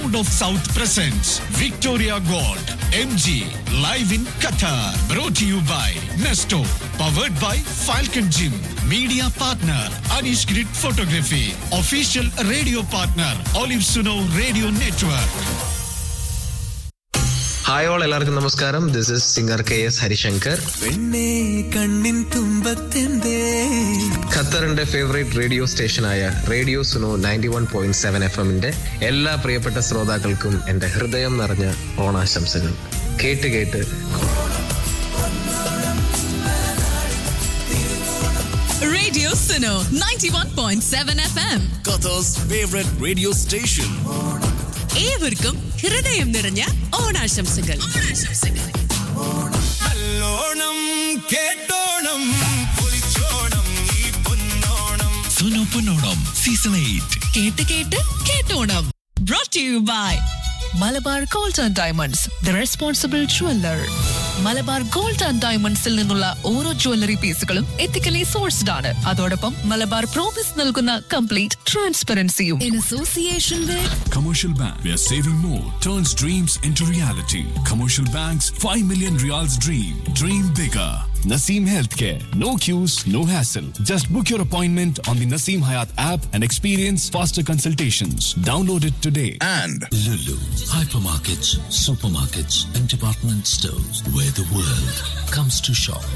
Sound of South presents Victoria Gold MG live in Qatar. Brought to you by Nesto. Powered by Falcon Gym. Media partner Anish Grid Photography. Official radio partner Olive Suno Radio Network. Hi all എല്ലാവർക്കും നമസ്കാരം this is singer K S Harishankar പെണ്ണേ കണ്ണിൻ തുമ്പത്തെന്തേ ഖത്തറിന്റെ favourite radio സ്റ്റേഷനായ radio Suno ninety one point seven F എമ്മിന്റെ എല്ലാ പ്രിയപ്പെട്ട ശ്രോതാക്കൾക്കും എന്റെ ഹൃദയം നിറഞ്ഞ ഓണാശംസകൾ കേട്ട് കേട്ട് Radio Suno 91.7 FM. Qatar's favorite radio station. ഏവർക്കും ഹൃദയം നിറഞ്ഞ ഓണാശംസകൾ ഓണാശംസകൾ നല്ലോണം കേട്ടോണം പൊളിച്ചോണം ഈ പൊന്നോണം Suno Punoram Season 8. കേട്ട് കേട്ട് കേട്ടോണം brought to you by Malabar gold and diamonds the responsible jeweller Malabar gold and ഡയമണ്ട്സിൽ നിന്നുള്ള ഓരോ ജ്വല്ലറി പീസുകളും എത്തിക്കലി സോഴ്സ്ഡ് ആണ് അതോടൊപ്പം മലബാർ പ്രോമിസ് നൽകുന്ന കംപ്ലീറ്റ് ട്രാൻസ്പെറൻസിയും in association with Commercial Bank, where saving more turns dreams into reality. Commercial Bank's 5 million reals dream. Dream bigger. Naseem Healthcare. No queues, no hassle. Just book your appointment on the Naseem Hayat app and experience faster consultations. Download it today. And Lulu, hypermarkets, supermarkets, and department stores where the world comes to shop.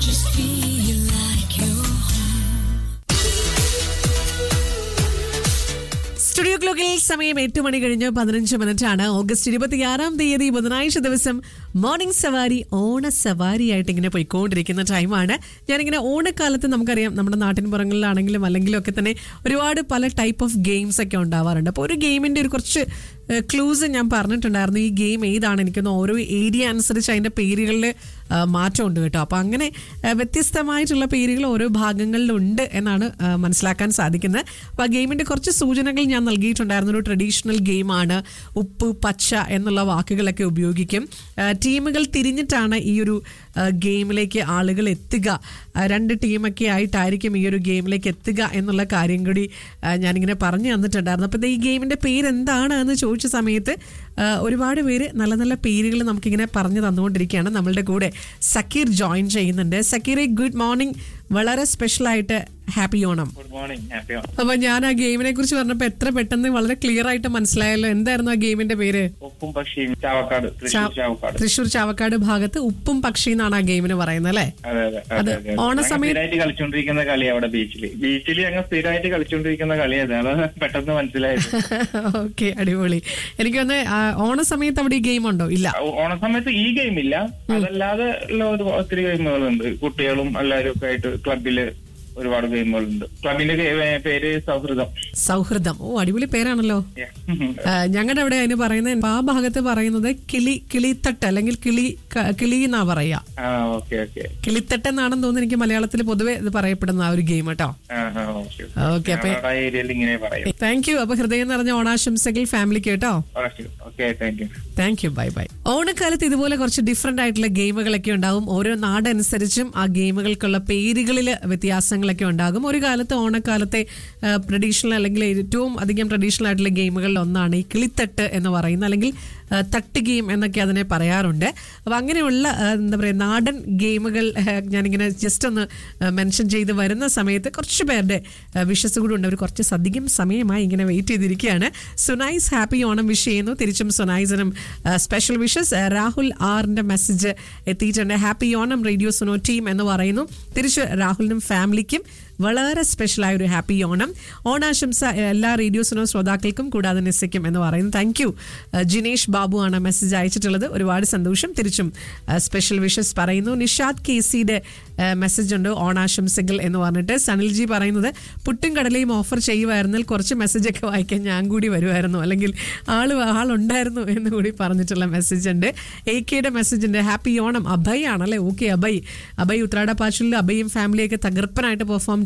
Studio ക്ലോക്കിൽ സമയം എട്ട് മണി കഴിഞ്ഞ് പതിനഞ്ച് minute ആണ് August ഇരുപത്തിയാറാം തീയതി ബുധനാഴ്ച ദിവസം മോർണിംഗ് സവാരി ഓണ സവാരി ആയിട്ട് ഇങ്ങനെ പോയിക്കൊണ്ടിരിക്കുന്ന ടൈമാണ് ഞാനിങ്ങനെ ഓണക്കാലത്ത് നമുക്കറിയാം നമ്മുടെ നാട്ടിൻപുറങ്ങളിലാണെങ്കിലും അല്ലെങ്കിലും ഒക്കെ തന്നെ ഒരുപാട് പല ടൈപ്പ് ഓഫ് ഗെയിംസ് ഒക്കെ ഉണ്ടാവാറുണ്ട് അപ്പോൾ ഒരു ഗെയിമിന്റെ ഒരു കുറച്ച് ക്ലൂസ് ഞാൻ പറഞ്ഞിട്ടുണ്ടായിരുന്നു ഈ ഗെയിം ഏതാണ് എനിക്കൊന്ന് ഓരോ ഏരിയ അനുസരിച്ച് അതിന്റെ പേരുകളിൽ മാറ്റമുണ്ട് കേട്ടോ അപ്പോൾ അങ്ങനെ ആ, വ്യത്യസ്തമായിട്ടുള്ള പേരുകൾ ഓരോ ഭാഗങ്ങളിലുണ്ട് എന്നാണ് ആ, മനസ്സിലാക്കാൻ സാധിക്കുന്നത് അപ്പോൾ ആ ഗെയിമിന്റെ കുറച്ച് സൂചനകൾ ഞാൻ നൽകിയിട്ടുണ്ടായിരുന്നു ഒരു ട്രഡീഷണൽ ഗെയിമാണ് ഉപ്പ് പച്ച എന്നുള്ള വാക്കുകളൊക്കെ ഉപയോഗിക്കും ആ, ടീമുകൾ തിരിഞ്ഞിട്ടാണ് ഈ ഒരു ആ, ഗെയിമിലേക്ക് ആളുകൾ എത്തുക ആ, രണ്ട് ടീമൊക്കെ ആയിട്ടായിരിക്കും ഈ ഒരു ഗെയിമിലേക്ക് എത്തുക എന്നുള്ള കാര്യം കൂടി ആ, ഞാനിങ്ങനെ പറഞ്ഞു തന്നിട്ടുണ്ടായിരുന്നു അപ്പോൾ ഈ ഗെയിമിന്റെ പേര് എന്താണ് എന്ന് ചോദിച്ച സമയത്ത് ആ, ഒരുപാട് പേര് നല്ല നല്ല പേരുകൾ നമുക്കിങ്ങനെ പറഞ്ഞു തന്നുകൊണ്ടിരിക്കുകയാണ് നമ്മളുടെ കൂടെ സക്കീർ ജോയിൻ ചെയ്യുന്നുണ്ട് സക്കീറെ ഗുഡ് മോർണിംഗ് വളരെ സ്പെഷ്യൽ ആയിട്ട് happy Onam good morning happy അപ്പൊ ഞാൻ ആ ഗെയിമിനെ കുറിച്ച് പറഞ്ഞപ്പോ എത്ര പെട്ടെന്ന് വളരെ ക്ലിയർ ആയിട്ട് മനസ്സിലായല്ലോ എന്തായിരുന്നു ആ ഗെയിമിന്റെ പേര് ഉപ്പും പക്ഷിയും ചാവക്കാട് തൃശ്ശൂർ ചാ- ചാവക്കാട് തൃശ്ശൂർ ചാവക്കാട് ഭാഗത്ത് ഉപ്പും പക്ഷി എന്നാണ് ആ ഗെയിമിന് പറയുന്നത് അല്ലേ അതെ അതെ അത് അതെ അതെ ഓണ ഞങ്ങൾ സമയത്ത് സ്ഥിരമായിട്ട് കളിച്ചോണ്ടിരിക്കുന്ന കളി അവിടെ ബീച്ചില് ബീച്ചിൽ ഞങ്ങൾ സ്ഥിരമായിട്ട് കളിച്ചോണ്ടിരിക്കുന്ന കളി അതാണ് പെട്ടെന്ന് മനസ്സിലായത് ഓക്കെ അടിപൊളി എനിക്ക് തോന്നുന്നു ആ, ഓണ സമയത്ത് അവിടെ ഈ ഗെയിം ഉണ്ടോ ഇല്ല ഓണ സമയത്ത് ഈ ഗെയിം ഇല്ല അതല്ലാതെ ഉള്ള ഒരു ഒത്തിരി ഗെയിമുകളുണ്ട് കുട്ടികളും എല്ലാവരും ഒക്കെ ആയിട്ട് ക്ലബില് ഒരുപാട് ഗെയിമുകളുണ്ട് ക്ലബിന്റെ ഗെ- പേര് സൗഹൃദം സൗഹൃദം ഓ അടിപൊളി പേരാണല്ലോ ഞങ്ങളുടെ അവിടെ അതിന് പറയുന്നത് ആ ഭാഗത്ത് പറയുന്നത് കിളി കിളിത്തട്ട് അല്ലെങ്കിൽ കിളി ക- കിളി എന്നാ പറയാ ആ ഓക്കെ ഓക്കെ കിളിത്തട്ട് എന്നാണെന്ന് തോന്നുന്നു എനിക്ക് മലയാളത്തിൽ പൊതുവെ ഇത് പറയപ്പെടുന്ന ആ ഒരു ഗെയിം കേട്ടോ ആ ആ ഓക്കെ ഓക്കെ അപ്പൊ ഞങ്ങളുടെ ഏരിയയിൽ ഇങ്ങനെ പറയും താങ്ക് യു അപ്പൊ ഹൃദയം നിറഞ്ഞ ഓണാശംസകൾ ഫാമിലിക്ക് കേട്ടോ okay thank you thank you bye bye ഓണക്കാലത്ത് ഇതുപോലെ കുറച്ച് ഡിഫറെന്റ് ആയിട്ടുള്ള ഗെയിമുകളൊക്കെ ഉണ്ടാവും ഓരോ നാടനുസരിച്ചും ആ ഗെയിമുകൾക്കുള്ള പേരുകളിൽ വ്യത്യാസങ്ങളൊക്കെ ഉണ്ടാകും ഒരു കാലത്ത് ഓണക്കാലത്തെ ട്രഡീഷണൽ അല്ലെങ്കിൽ ഏറ്റവും അധികം ട്രഡീഷണൽ ആയിട്ടുള്ള ഗെയിമുകളിൽ ഒന്നാണ് ഈ കിളിത്തട്ട് എന്ന് പറയുന്ന അല്ലെങ്കിൽ ആ, തട്ട് ഗെയിം എന്നൊക്കെ അതിനെ പറയാറുണ്ട് അപ്പം അങ്ങനെയുള്ള ആ, എന്താ പറയുക നാടൻ ഗെയിമുകൾ ആ, ഞാനിങ്ങനെ ജസ്റ്റ് ഒന്ന് മെൻഷൻ ചെയ്ത് വരുന്ന സമയത്ത് കുറച്ച് പേരുടെ വിഷസ് കൂടെ ഉണ്ട് അവർ കുറച്ച് അധികം സമയമായി ഇങ്ങനെ വെയിറ്റ് ചെയ്തിരിക്കുകയാണ് സുനൈസ് ഹാപ്പി ഓണം വിഷ് ചെയ്യുന്നു തിരിച്ചും സുനൈസിനും സ്പെഷ്യൽ വിഷസ് രാഹുൽ ആറിന്റെ മെസ്സേജ് എത്തിയിട്ടുണ്ട് happy Onam radio Suno team എന്ന് പറയുന്നു തിരിച്ച് രാഹുലിനും ഫാമിലിക്കും വളരെ സ്പെഷ്യലായ ഒരു ഹാപ്പി ഓണം ഓണാശംസ എല്ലാ റേഡിയോ സുനോ ശ്രോതാക്കൾക്കും കൂടാതെ നിസ്സയ്ക്കും എന്ന് പറയുന്നു താങ്ക് യു ജിനേഷ് ബാബു ആണ് മെസ്സേജ് അയച്ചിട്ടുള്ളത് ഒരുപാട് സന്തോഷം തിരിച്ചും സ്പെഷ്യൽ വിഷസ് പറയുന്നു നിഷാദ് കെ സിയുടെ മെസ്സേജ് ഉണ്ട് ഓണാശംസകൾ എന്ന് പറഞ്ഞിട്ട് സനിൽജി പറയുന്നത് പുട്ടും കടലയും ഓഫർ ചെയ്യുമായിരുന്നാൽ കുറച്ച് മെസ്സേജ് ഒക്കെ വായിക്കാൻ ഞാൻ കൂടി വരുമായിരുന്നു അല്ലെങ്കിൽ ആള് ആളുണ്ടായിരുന്നു എന്ന് കൂടി പറഞ്ഞിട്ടുള്ള മെസ്സേജ് ഉണ്ട് എ കെയുടെ മെസ്സേജ് ഉണ്ട് ഹാപ്പി ഓണം അഭയ് ആണല്ലേ ഓക്കെ അഭയ് അഭയ് ഉത്രാട പാച്ചിലിൽ അഭയും ഫാമിലിയൊക്കെ തകർപ്പനായിട്ട് പെർഫോം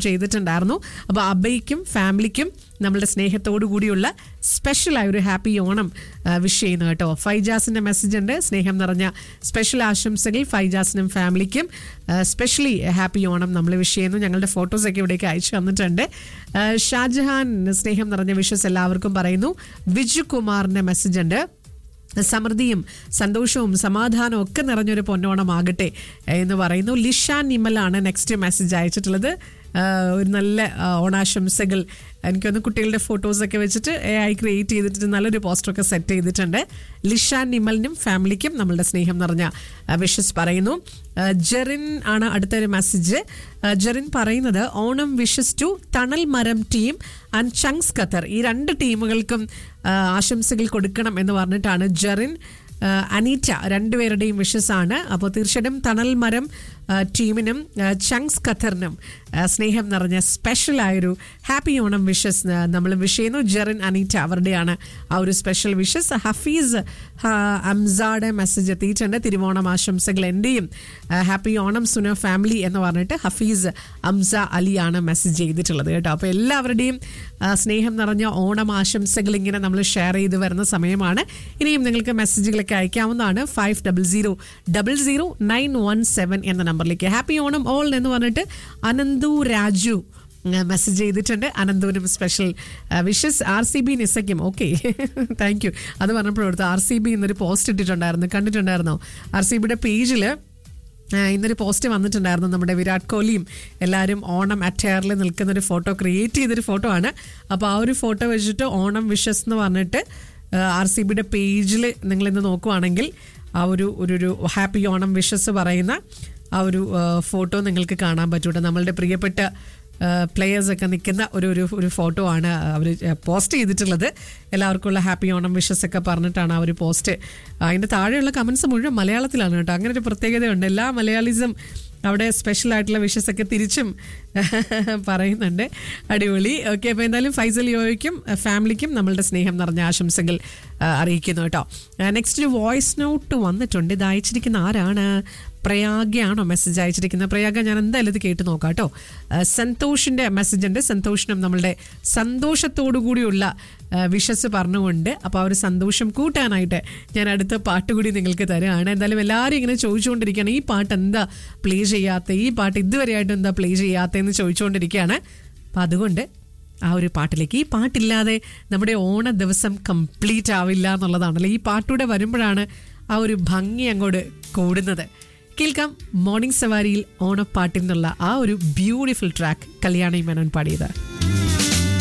ചെയ്തിട്ടുണ്ടായിരുന്നു അപ്പോൾ അബയ്ക്കും ഫാമിലിക്കും നമ്മളുടെ സ്നേഹത്തോടു കൂടിയുള്ള സ്പെഷ്യലായ ഒരു ഹാപ്പി ഓണം വിഷ് ചെയ്യുന്നു കേട്ടോ ഫൈജാസിന്റെ മെസ്സേജ് ഉണ്ട് സ്നേഹം നിറഞ്ഞ സ്പെഷ്യൽ ആശംസകൾ ഫൈജാസിനും ഫാമിലിക്കും സ്പെഷ്യലി ഹാപ്പി ഓണം നമ്മൾ വിഷ് ചെയ്യുന്നു ഞങ്ങളുടെ ഫോട്ടോസൊക്കെ ഇവിടേക്ക് അയച്ചു തന്നിട്ടുണ്ട് ആ, ഷാജഹാൻ സ്നേഹം നിറഞ്ഞ വിഷസ് എല്ലാവർക്കും പറയുന്നു വിജു കുമാറിന്റെ മെസ്സേജ് ഉണ്ട് സമൃദ്ധിയും സന്തോഷവും സമാധാനവും ഒക്കെ നിറഞ്ഞൊരു പൊന്നോണമാകട്ടെ എന്ന് പറയുന്നു ലിഷാൻ നിമലാണ് നെക്സ്റ്റ് മെസ്സേജ് അയച്ചിട്ടുള്ളത് ആ, ഒരു നല്ല ആ, ഓണാശംസകൾ എനിക്കൊന്ന് കുട്ടികളുടെ ഫോട്ടോസൊക്കെ വെച്ചിട്ട് എ ഐ ക്രിയേറ്റ് ചെയ്തിട്ട് നല്ലൊരു പോസ്റ്ററൊക്കെ സെറ്റ് ചെയ്തിട്ടുണ്ട് ലിഷാൻ നിമലിനും ഫാമിലിക്കും നമ്മളുടെ സ്നേഹം നിറഞ്ഞ വിഷസ് പറയുന്നു ആ, ജെറിൻ ആണ് അടുത്തൊരു മെസ്സേജ് ആ, ജെറിൻ പറയുന്നത് ഓണം വിഷസ് ടു തണൽ മരം ടീം ആൻഡ് ചങ്സ് ഖത്തർ ഈ രണ്ട് ടീമുകൾക്കും ആ, ആശംസകൾ കൊടുക്കണം എന്ന് പറഞ്ഞിട്ടാണ് ജെറിൻ ആ, അനീറ്റ രണ്ടുപേരുടെയും വിഷസ് ആണ് അപ്പോൾ തീർച്ചയായിട്ടും തണൽ മരം ആ, ടീമിനും ആ, ചങ്സ് ഖത്തറിനും ആ, സ്നേഹം നിറഞ്ഞ സ്പെഷ്യൽ ആയൊരു ഹാപ്പി ഓണം വിഷസ് നമ്മൾ വിഷ് ചെയ്യുന്നു ജെറിൻ അനീറ്റ അവരുടെയാണ് ആ ഒരു സ്പെഷ്യൽ വിഷസ് ഹഫീസ് ആ, അംസാടെ മെസ്സേജ് എത്തിയിട്ടുണ്ട് തിരുവോണം ആശംസകൾ എൻ്റെയും ഹാപ്പി ഓണം സുന ഫാമിലി എന്ന് പറഞ്ഞിട്ട് ഹഫീസ് അംസ അലിയാണ് മെസ്സേജ് ചെയ്തിട്ടുള്ളത് കേട്ടോ അപ്പോൾ എല്ലാവരുടെയും ആ, സ്നേഹം നിറഞ്ഞ ഓണം ആശംസകൾ ഇങ്ങനെ നമ്മൾ ഷെയർ ചെയ്ത് വരുന്ന സമയമാണ് ഇനിയും നിങ്ങൾക്ക് മെസ്സേജുകളൊക്കെ അയക്കാവുന്നതാണ് five double zero double zero nine one seven എന്ന നമ്പറിലേക്ക് ഹാപ്പി ഓണം ഓൾ എന്ന് പറഞ്ഞിട്ട് അനന്തു രാജു മെസ്സേജ് ചെയ്തിട്ടുണ്ട് അനന്തുവിനും special wishes R C B നിസയ്ക്കും ഓക്കെ താങ്ക് യു അത് പറഞ്ഞപ്പോഴെടുത്ത് ആർ സി ബി എന്നൊരു പോസ്റ്റ് ഇട്ടിട്ടുണ്ടായിരുന്നു കണ്ടിട്ടുണ്ടായിരുന്നോ ആർ സി ബിയുടെ പേജിൽ ഇന്നൊരു പോസ്റ്റ് വന്നിട്ടുണ്ടായിരുന്നു നമ്മുടെ വിരാട് കോഹ്ലിയും എല്ലാവരും ഓണം അറ്റയറിൽ നിൽക്കുന്ന ഒരു ഫോട്ടോ ക്രിയേറ്റ് ചെയ്തൊരു ഫോട്ടോ ആണ് അപ്പോൾ ആ ഒരു ഫോട്ടോ വെച്ചിട്ട് ഓണം വിഷസ് എന്ന് പറഞ്ഞിട്ട് ആർ സി ബിയുടെ പേജിൽ നിങ്ങളിന്ന് നോക്കുവാണെങ്കിൽ ആ ഒരു ഒരു ഒരു ഹാപ്പി ഓണം വിഷസ് പറയുന്ന ആ ഒരു ഫോട്ടോ നിങ്ങൾക്ക് കാണാൻ പറ്റൂട്ടോ നമ്മളുടെ പ്രിയപ്പെട്ട പ്ലെയേഴ്സ് ഒക്കെ നിൽക്കുന്ന ഒരു ഒരു ഒരു ഫോട്ടോ ആണ് അവർ പോസ്റ്റ് ചെയ്തിട്ടുള്ളത് എല്ലാവർക്കും ഉള്ള ഹാപ്പി ഓണം വിഷസ് ഒക്കെ പറഞ്ഞിട്ടാണ് ആ ഒരു പോസ്റ്റ് അതിൻ്റെ താഴെയുള്ള കമൻസ് മുഴുവൻ മലയാളത്തിലാണ് കേട്ടോ അങ്ങനെ ഒരു പ്രത്യേകതയുണ്ട് എല്ലാ മലയാളിസം അവിടെ സ്പെഷ്യൽ ആയിട്ടുള്ള വിഷസ് ഒക്കെ തിരിച്ചും പറയുന്നുണ്ട് അടിപൊളി ഓക്കെ അപ്പോൾ എന്തായാലും ഫൈസൽ യോയ്ക്കും ഫാമിലിക്കും നമ്മളുടെ സ്നേഹം നിറഞ്ഞ ആശംസകൾ ആ, അറിയിക്കുന്നു കേട്ടോ നെക്സ്റ്റ് വോയിസ് നോട്ട് വന്നിട്ടുണ്ട് ഇത് അയച്ചിരിക്കുന്ന ആരാണ് പ്രയാഗയാണോ മെസ്സേജ് അയച്ചിരിക്കുന്നത് പ്രയാഗ ഞാൻ എന്തായാലും ഇത് കേട്ട് നോക്കാം കേട്ടോ ആ, സന്തോഷിന്റെ മെസ്സേജ് ഉണ്ട് സന്തോഷിനും നമ്മളുടെ സന്തോഷത്തോടു കൂടിയുള്ള വിഷസ് പറഞ്ഞുകൊണ്ട് അപ്പോൾ ആ ഒരു സന്തോഷം കൂട്ടാനായിട്ട് ഞാൻ അടുത്ത പാട്ട് കൂടി നിങ്ങൾക്ക് തരുകയാണ് എന്തായാലും എല്ലാവരും ഇങ്ങനെ ചോദിച്ചുകൊണ്ടിരിക്കുകയാണ് ഈ പാട്ട് എന്താ പ്ലേ ചെയ്യാത്ത ഈ പാട്ട് ഇതുവരെയായിട്ട് എന്താ പ്ലേ ചെയ്യാത്തതെന്ന് ചോദിച്ചുകൊണ്ടിരിക്കുകയാണ് അപ്പം അതുകൊണ്ട് ആ ഒരു പാട്ടിലേക്ക് ഈ പാട്ടില്ലാതെ നമ്മുടെ ഓണ ദിവസം കംപ്ലീറ്റ് ആവില്ല എന്നുള്ളതാണല്ലോ ഈ പാട്ടൂടെ വരുമ്പോഴാണ് ആ ഒരു ഭംഗി അങ്ങോട്ട് കൂടുന്നത് കേൾക്കാം മോർണിംഗ് സവാരിയിൽ ഓണപ്പാട്ടിൽ നിന്നുള്ള ആ ഒരു ബ്യൂട്ടിഫുൾ ട്രാക്ക് കല്യാണി മേനോൻ പാടിയത്